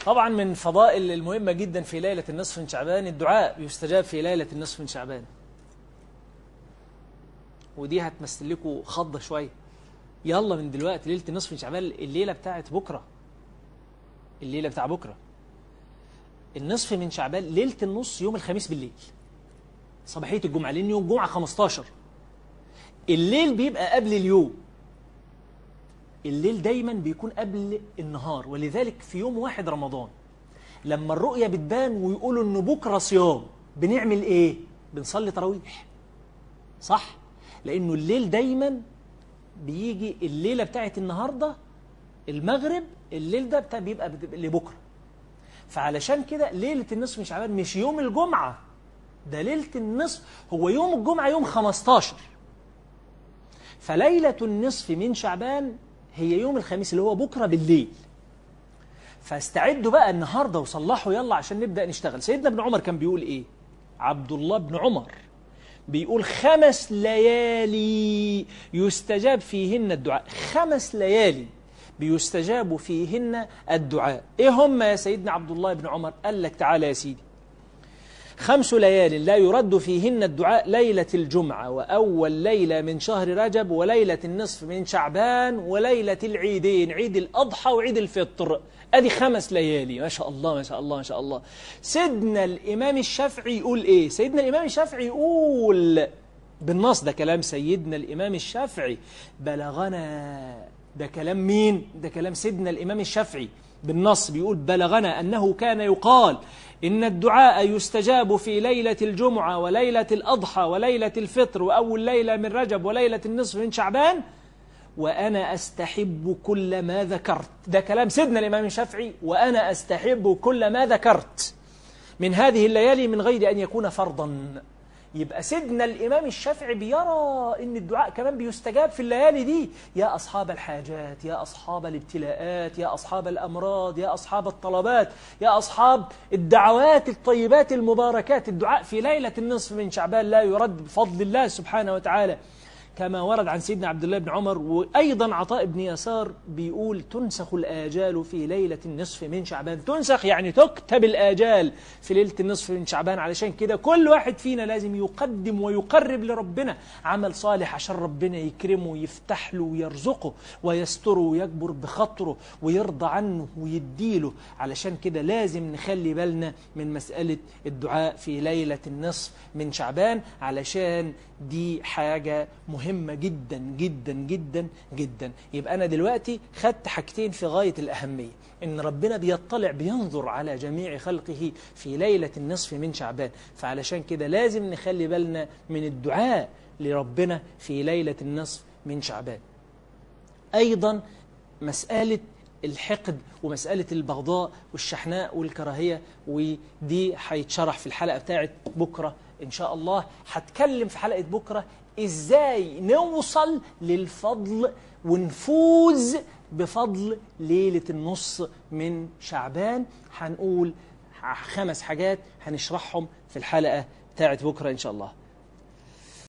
طبعا من فضائل المهمة جدا في ليلة النصف من شعبان الدعاء يستجاب في ليلة النصف من شعبان ودي هتمثل لكم خضة شوية يلا من دلوقتي ليلة النصف من شعبان الليلة بتاعت بكرة الليلة بتاع بكرة النصف من شعبان ليلة النص يوم الخميس بالليل صباحية الجمعة لأن يوم الجمعة 15 الليل بيبقى قبل اليوم الليل دايما بيكون قبل النهار ولذلك في يوم واحد رمضان لما الرؤية بتبان ويقولوا ان بكرة صيام بنعمل ايه بنصلي تراويح صح لانه الليل دايما بيجي الليلة بتاعت النهاردة المغرب الليل ده بتاع بيبقى بت- لبكرة فعلشان كده ليلة النصف من شعبان مش يوم الجمعة ده ليلة النصف هو يوم الجمعة يوم 15 فليلة النصف من شعبان هي يوم الخميس اللي هو بكرة بالليل فاستعدوا بقى النهاردة وصلحوا يلا عشان نبدأ نشتغل سيدنا ابن عمر كان بيقول ايه عبد الله بن عمر بيقول خمس ليالي يستجاب فيهن الدعاء خمس ليالي بيستجاب فيهن الدعاء ايه هم يا سيدنا عبد الله بن عمر قال لك تعالى يا سيدي خمس ليال لا يرد فيهن الدعاء ليلة الجمعة وأول ليلة من شهر رجب وليلة النصف من شعبان وليلة العيدين عيد الأضحى وعيد الفطر أدي خمس ليالي ما شاء الله ما شاء الله ما شاء الله سيدنا الإمام الشافعي يقول إيه سيدنا الإمام الشافعي يقول بالنص ده كلام سيدنا الإمام الشافعي بلغنا ده كلام مين ده كلام سيدنا الإمام الشافعي بالنص بيقول بلغنا أنه كان يقال إن الدعاء يستجاب في ليلة الجمعة وليلة الأضحى وليلة الفطر وأول ليلة من رجب وليلة النصف من شعبان وأنا أستحب كل ما ذكرت ده كلام سيدنا الإمام الشافعي وأنا أستحب كل ما ذكرت من هذه الليالي من غير أن يكون فرضا يبقى سيدنا الإمام الشافعي بيرى أن الدعاء كمان بيستجاب في الليالي دي يا أصحاب الحاجات يا أصحاب الابتلاءات يا أصحاب الأمراض يا أصحاب الطلبات يا أصحاب الدعوات الطيبات المباركات الدعاء في ليلة النصف من شعبان لا يرد بفضل الله سبحانه وتعالى كما ورد عن سيدنا عبد الله بن عمر وأيضا عطاء بن يسار بيقول تنسخ الآجال في ليلة النصف من شعبان تنسخ يعني تكتب الآجال في ليلة النصف من شعبان علشان كده كل واحد فينا لازم يقدم ويقرب لربنا عمل صالح عشان ربنا يكرمه ويفتح له ويرزقه ويستره ويكبر بخاطره ويرضى عنه ويديله علشان كده لازم نخلي بالنا من مسألة الدعاء في ليلة النصف من شعبان علشان دي حاجة مهمة جدا جدا جدا جدا يبقى أنا دلوقتي خدت حاجتين في غاية الأهمية إن ربنا بيطلع بينظر على جميع خلقه في ليلة النصف من شعبان فعلشان كده لازم نخلي بالنا من الدعاء لربنا في ليلة النصف من شعبان أيضا مسألة الحقد ومسألة البغضاء والشحناء والكراهية ودي هيتشرح في الحلقة بتاعت بكرة إن شاء الله هتكلم في حلقة بكرة إزاي نوصل للفضل ونفوز بفضل ليلة النص من شعبان هنقول خمس حاجات هنشرحهم في الحلقة بتاعت بكرة إن شاء الله